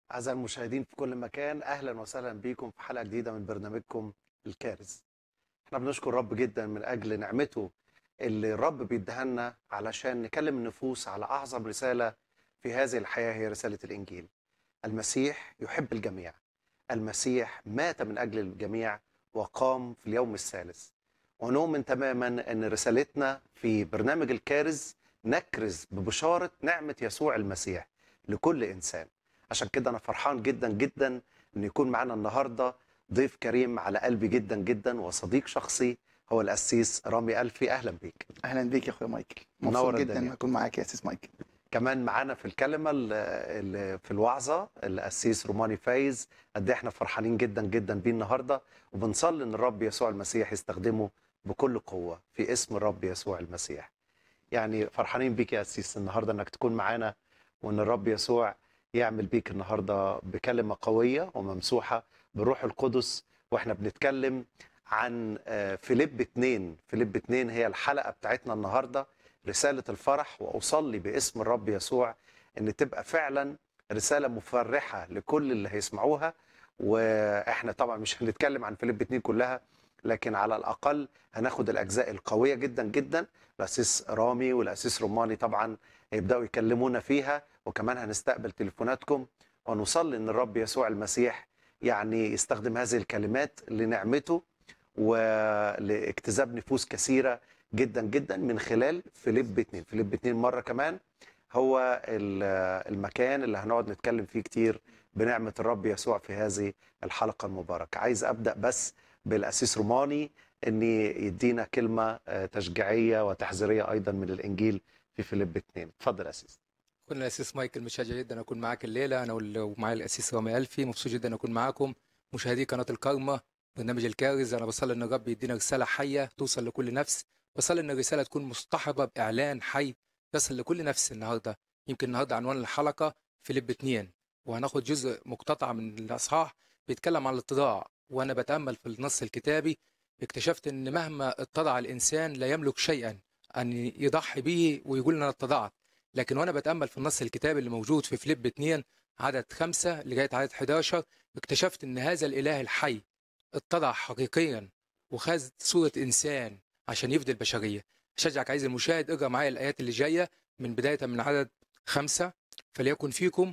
أعزائي المشاهدين في كل مكان أهلا وسهلا بكم في حلقة جديدة من برنامجكم الكارز احنا بنشكر رب جدا من أجل نعمته اللي الرب بيديها لنا علشان نكلم النفوس على أعظم رسالة في هذه الحياة هي رسالة الإنجيل المسيح يحب الجميع المسيح مات من أجل الجميع وقام في اليوم الثالث ونؤمن تماما أن رسالتنا في برنامج الكارز نكرز ببشارة نعمة يسوع المسيح لكل إنسان عشان كده أنا فرحان جدا جدا أن يكون معنا النهاردة ضيف كريم على قلبي جدا جدا وصديق شخصي هو القسيس رامي ألفي أهلا بيك اهلا بيك يا اخويا مايكل منور مبسوط جدا الدنيا. ان اكون معاك يا استاذ مايكل كمان معانا في الكلمة ال- ال- في الوعظة القسيس روماني فايز قد إيه احنا فرحانين جدا جدا بيه النهاردة وبنصلي ان الرب يسوع المسيح يستخدمه بكل قوة في اسم الرب يسوع المسيح يعني فرحانين بيك يا قسيس النهاردة انك تكون معانا وان الرب يسوع يعمل بيك النهاردة بكلمة قوية وممسوحة بالروح القدس واحنا بنتكلم عن آه، فيليب 2 فيليب 2 هي الحلقة بتاعتنا النهاردة رسالة الفرح وأصلي باسم الرب يسوع أن تبقى فعلا رسالة مفرحة لكل اللي هيسمعوها وإحنا طبعا مش هنتكلم عن فيليب 2 كلها لكن على الأقل هناخد الأجزاء القوية جدا جدا الأسيس رامي والأسيس روماني طبعا هيبدأوا يكلمونا فيها وكمان هنستقبل تليفوناتكم ونصلي أن الرب يسوع المسيح يعني يستخدم هذه الكلمات لنعمته ولاجتذاب نفوس كثيرة جدا جدا من خلال فيليب 2 فيليب 2 مرة كمان هو ال- المكان اللي هنقعد نتكلم فيه كتير بنعمة الرب يسوع في هذه الحلقة المباركة عايز أبدأ بس بالأسيس روماني أن يدينا كلمة آه، تشجيعية وتحذيرية أيضا من الإنجيل في فيليب 2 اتفضل يا أسيس كنا الاسيس مايكل متشجع جدا اكون معاك الليله انا وال- ومعايا الاسيس رامي الفي مبسوط جدا اكون معاكم مشاهدي قناه الكارما برنامج الكارز انا بصلي ان الرب يدينا رساله حيه توصل لكل نفس بصلي ان الرساله تكون مصطحبه باعلان حي يصل لكل نفس النهارده يمكن النهارده عنوان الحلقه فيليب 2 وهناخد جزء مقتطع من الاصحاح بيتكلم عن الاتضاع وانا بتامل في النص الكتابي اكتشفت ان مهما اتضع الانسان لا يملك شيئا ان يضحي به ويقول ان انا اتضعت لكن وانا بتامل في النص الكتابي اللي موجود في فيليب 2 عدد 5 لغايه عدد 11 اكتشفت ان هذا الاله الحي اتضع حقيقيا وخذ صوره انسان عشان يفدي البشريه اشجعك عايز المشاهد اقرا معايا الايات اللي جايه من بدايه من عدد 5 فليكن فيكم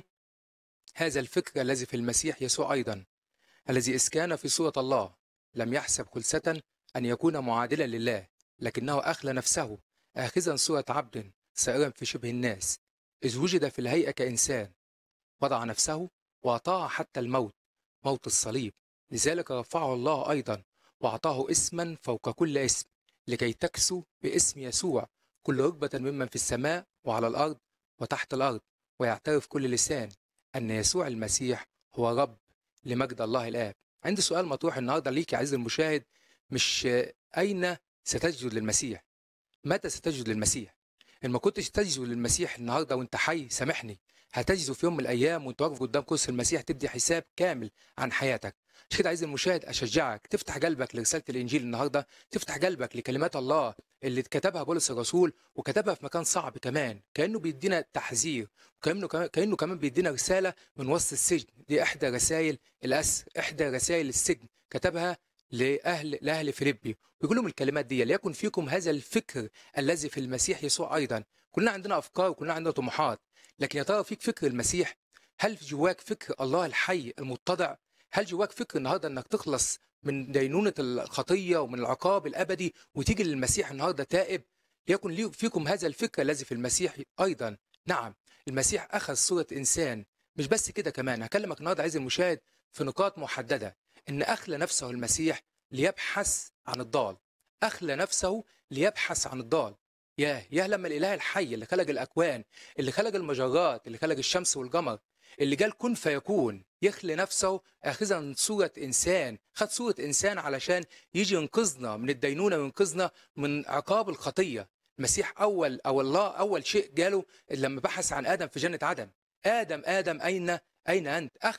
هذا الفكر الذي في المسيح يسوع ايضا الذي اذ كان في صوره الله لم يحسب خلسه ان يكون معادلا لله لكنه اخلى نفسه اخذا صوره عبد سائرا في شبه الناس إذ وجد في الهيئة كإنسان وضع نفسه وأطاع حتى الموت موت الصليب لذلك رفعه الله أيضا وأعطاه اسما فوق كل اسم لكي تكسو باسم يسوع كل ركبة ممن في السماء وعلى الأرض وتحت الأرض ويعترف كل لسان أن يسوع المسيح هو رب لمجد الله الآب عندي سؤال مطروح النهاردة ليك يا عزيزي المشاهد مش آه، أين ستسجد للمسيح متى ستسجد للمسيح ان ما كنتش تجزو للمسيح النهارده وانت حي سامحني هتجزو في يوم من الايام وانت واقف قدام كرسي المسيح تدي حساب كامل عن حياتك عشان كده عايز المشاهد اشجعك تفتح قلبك لرساله الانجيل النهارده تفتح قلبك لكلمات الله اللي كتبها بولس الرسول وكتبها في مكان صعب كمان كانه بيدينا تحذير وكانه كمان كانه كمان بيدينا رساله من وسط السجن دي احدى رسائل الاسر احدى رسائل السجن كتبها لاهل لاهل فيليبي بيقول لهم الكلمات دي ليكن فيكم هذا الفكر الذي في المسيح يسوع ايضا كلنا عندنا افكار وكلنا عندنا طموحات لكن يا ترى فيك فكر المسيح هل في جواك فكر الله الحي المتضع هل جواك فكر النهارده انك تخلص من دينونه الخطيه ومن العقاب الابدي وتيجي للمسيح النهارده تائب ليكن لي- فيكم هذا الفكر الذي في المسيح ايضا نعم المسيح اخذ صوره انسان مش بس كده كمان هكلمك النهارده عايز المشاهد في نقاط محدده ان اخلى نفسه المسيح ليبحث عن الضال اخلى نفسه ليبحث عن الضال ياه ياه لما الاله الحي اللي خلق الاكوان اللي خلق المجرات اللي خلق الشمس والقمر اللي قال كن فيكون يخلي نفسه اخذا صوره انسان خد صوره انسان علشان يجي ينقذنا من الدينونه وينقذنا من عقاب الخطيه المسيح اول او الله اول شيء قاله لما بحث عن ادم في جنه عدن ادم ادم اين اين انت اخلى